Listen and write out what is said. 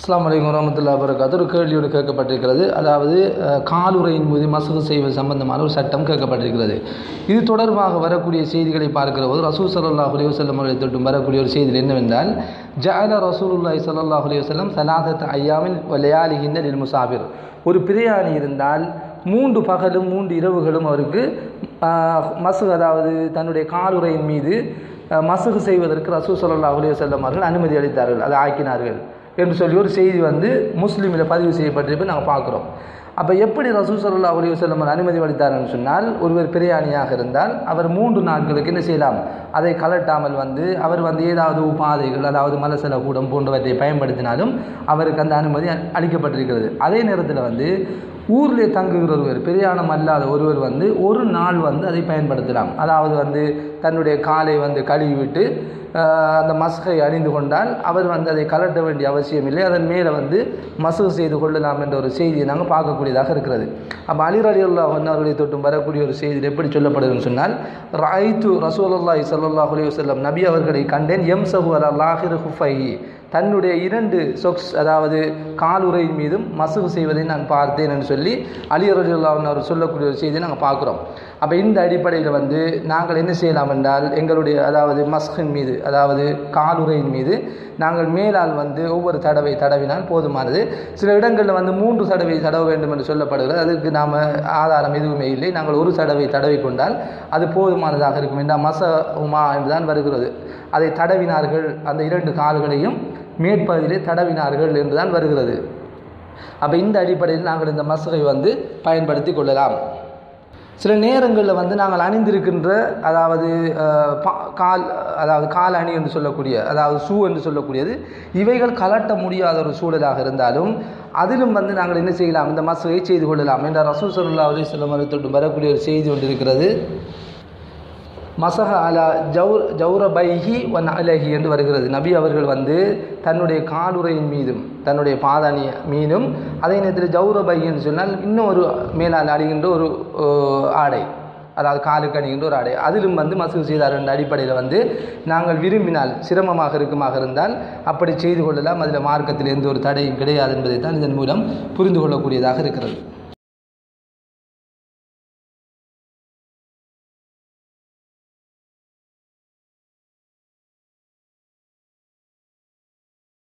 அஸ்லாம் வலைக்கம் வரமத்துல்லா வரகாத்து ஒரு கேள்வியோடு கேட்கப்பட்டிருக்கிறது அதாவது அஹ், காலுறையின் மீது மசகு செய்வது சம்பந்தமான ஒரு சட்டம் கேட்கப்பட்டிருக்கிறது இது தொடர்பாக வரக்கூடிய செய்திகளை பார்க்கிற போது ரசூல் சல்லாஹ் அலி வசல்லம் அவர்களை தொட்டும் வரக்கூடிய ஒரு செய்தி என்னவென்றால் ஜஅல ரசூலுல்லாஹி ஸல்லல்லாஹு அலைஹி வஸல்லம் சலாசத் ஐயாமின் வலையாலிஹின்ன லில் முசாபிர் ஒரு பிரயாணி இருந்தால் மூன்று பகலும் மூன்று இரவுகளும் அவருக்கு ஆஹ், மசகு அதாவது தன்னுடைய காலுறையின் மீது அஹ், மசகு செய்வதற்கு ரசூல் ஸல்லல்லாஹு அலைஹி வஸல்லம் அவர்கள் அனுமதி அளித்தார்கள் அதை ஆக்கினார்கள் என்று சொல்லி ஒரு செய்தி வந்து முஸ்லீமில் பதிவு செய்யப்பட்டிருப்பை நாங்கள் பார்க்குறோம் அப்போ எப்படி ரசூல் ஸல்லல்லாஹு அலைஹி வஸல்லம் அனுமதி அளித்தார்னு சொன்னால் ஒருவர் பிரயாணியாக இருந்தால் அவர் மூன்று நாட்களுக்கு என்ன செய்யலாம் அதை கலட்டாமல் வந்து அவர் வந்து ஏதாவது உபாதைகள் அதாவது மலசல கூடம் போன்றவற்றை பயன்படுத்தினாலும் அவருக்கு அந்த அனுமதி அ- அளிக்கப்பட்டிருக்கிறது அதே நேரத்தில் வந்து ஊரிலே தங்குகிற ஒருவர் பிரயாணம் அல்லாத ஒருவர் வந்து ஒரு நாள் வந்து அதை பயன்படுத்தலாம் அதாவது வந்து தன்னுடைய காலை வந்து கழுவி விட்டு ஆஹ், அந்த மஸ்கை அணிந்து கொண்டால் அவர் வந்து அதை கலட்ட வேண்டிய அவசியம் இல்லை அதன் மேலே வந்து மசகு செய்து கொள்ளலாம் என்ற ஒரு செய்தியை நாங்கள் பார்க்கக்கூடியதாக இருக்கிறது அப்போ அலி அலி அல்லா அவர்களை தொட்டும் வரக்கூடிய ஒரு செய்தியில் எப்படி சொல்லப்படுதுன்னு சொன்னால் ராய்த்து ரசூலுல்லாஹி ஸல்லல்லாஹு அலைஹி வஸல்லம் நபி அவர்களை கண்டேன் எம் சஹு அலா லாஹிர் ஹுஃபைஹி தன்னுடைய இரண்டு சொக்ஸ் அதாவது காலுறையின் மீதும் மசகு செய்வதை நான் பார்த்தேன் என்று சொல்லி அலி ரலியல்லாஹு அன்ஹு அவர் சொல்லக்கூடிய ஒரு செய்தியை நாங்கள் பார்க்குறோம் அப்போ இந்த அடிப்படையில் வந்து நாங்கள் என்ன செய்யலாம் என்றால் எங்களுடைய அதாவது மஸ்கின் மீது அதாவது காலுறையின் மீது நாங்கள் மேலால் வந்து ஒவ்வொரு தடவை தடவினால் போதுமானது சில இடங்களில் வந்து மூன்று தடவை தடவ வேண்டும் என்று சொல்லப்படுகிறது அதுக்கு நாம் ஆதாரம் எதுவுமே இல்லை நாங்கள் ஒரு தடவை தடவி கொண்டால் அது போதுமானதாக இருக்கும் என்றால் மச உமா என்றுதான் வருகிறது அதை தடவினார்கள் அந்த இரண்டு கால்களையும் மேற்பகுதியிலே தடவினார்கள் என்றுதான் வருகிறது அப்போ இந்த அடிப்படையில் நாங்கள் இந்த மசகை வந்து பயன்படுத்தி கொள்ளலாம் சில நேரங்களில் வந்து நாங்கள் அணிந்திருக்கின்ற அதாவது அஹ், பா- கால் அதாவது கால் அணி என்று சொல்லக்கூடிய அதாவது ஷூ என்று சொல்லக்கூடியது இவைகள் கலட்ட முடியாத ஒரு சூழலாக இருந்தாலும் அதிலும் வந்து நாங்கள் என்ன செய்யலாம் இந்த மசகை செய்து கொள்ளலாம் என்ற ரசூல் சல்லா அலி சொல்லம் தொட்டு வரக்கூடிய ஒரு செய்தி ஒன்று இருக்கிறது மசஹ அலா ஜௌர் ஜௌரபைஹி வன் அலஹி என்று வருகிறது நபி அவர்கள் வந்து தன்னுடைய காலுறையின் மீதும் தன்னுடைய பாதாணி மீதும் அதே நேரத்தில் ஜௌரபைஹி என்று சொன்னால் இன்னும் ஒரு மேலால் அணிகின்ற ஒரு அஹ், ஆடை அதாவது காலுக்கு அணிகின்ற ஒரு ஆடை அதிலும் வந்து மசூல் செய்தார் என்ற அடிப்படையில் வந்து நாங்கள் விரும்பினால் சிரமமாக இருக்குமாக இருந்தால் அப்படி செய்து கொள்ளலாம் அதில் மார்க்கத்தில் எந்த ஒரு தடையும் கிடையாது என்பதை தான் இதன் மூலம் புரிந்து கொள்ளக்கூடியதாக இருக்கிறது